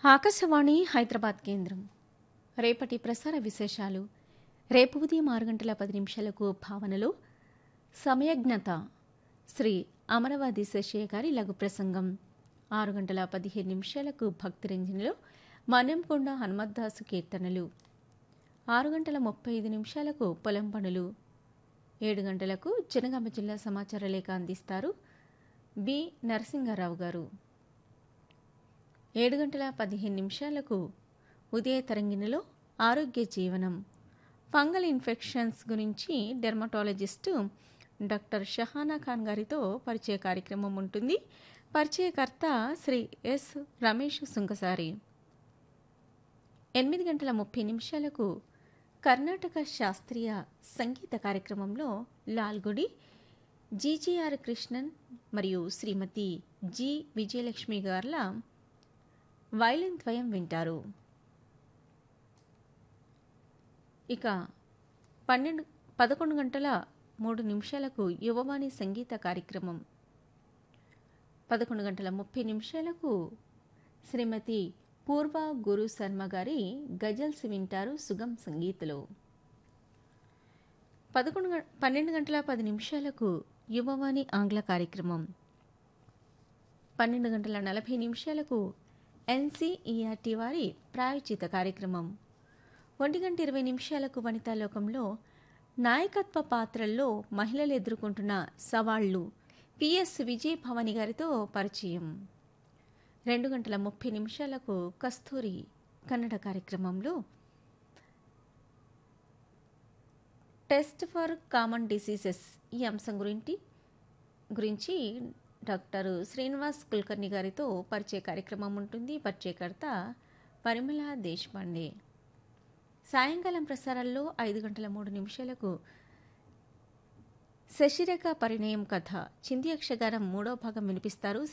ఆకాశవాణి హైదరాబాద్ కేంద్రం రేపటి ప్రసార విశేషాలు రేపు ఉదయం ఆరు గంటల పది నిమిషాలకు భావనలో సమయజ్ఞత శ్రీ అమరవాది శశయ్య గారి లఘు ప్రసంగం ఆరు గంటల పదిహేను నిమిషాలకు భక్తిరంజనిలో మన్నెంకొండ హనుమద్దాసు కీర్తనలు ఆరు గంటల ముప్పై ఐదు నిమిషాలకు పొలం పనులు ఏడు గంటలకు జనగామ జిల్లా సమాచార లేఖ అందిస్తారు బి నరసింగారావు గారు ఏడు గంటల పదిహేను నిమిషాలకు ఉదయ తరంగిణిలో ఆరోగ్య జీవనం ఫంగల్ ఇన్ఫెక్షన్స్ గురించి డెర్మటాలజిస్టు డాక్టర్ షహానా ఖాన్ గారితో పరిచయ కార్యక్రమం ఉంటుంది పరిచయకర్త శ్రీ ఎస్ రమేష్ సుంకసారి ఎనిమిది గంటల ముప్పై నిమిషాలకు కర్ణాటక శాస్త్రీయ సంగీత కార్యక్రమంలో లాల్గుడి జీజీఆర్ కృష్ణన్ మరియు శ్రీమతి జి విజయలక్ష్మి గార్ల వైలిన్ ద్వయం వింటారు ఇక పన్నెండు పదకొండు గంటల మూడు నిమిషాలకు యువవాణి సంగీత కార్యక్రమం పదకొండు గంటల ముప్పై నిమిషాలకు శ్రీమతి పూర్వ గురు శర్మ గారి గజల్స్ వింటారు సుగం సంగీతలో పదకొండు గ- పన్నెండు గంటల పది నిమిషాలకు యువవాణి ఆంగ్ల కార్యక్రమం పన్నెండు గంటల నలభై నిమిషాలకు ఎన్సీఈఆర్టీ వారి ప్రాయోజిత కార్యక్రమం ఒంటి గంట ఇరవై నిమిషాలకు వనితా లోకంలో నాయకత్వ పాత్రల్లో మహిళలు ఎదుర్కొంటున్న సవాళ్లు పిఎస్ విజయ్ భవాని గారితో పరిచయం రెండు గంటల ముప్పై నిమిషాలకు కస్తూరి కన్నడ కార్యక్రమంలో టెస్ట్ ఫర్ కామన్ డిసీజెస్ ఈ అంశం గురించి గురించి డాక్టర్ శ్రీనివాస్ కుల్కర్ణి గారితో పరిచయ కార్యక్రమం ఉంటుంది పరిచయకర్త పరిమళ దేశపాండే సాయంకాలం ప్రసారాల్లో ఐదు గంటల మూడు నిమిషాలకు శశిరేఖ పరిణయం కథ చింది యక్షగానం మూడో భాగం వినిపిస్తారు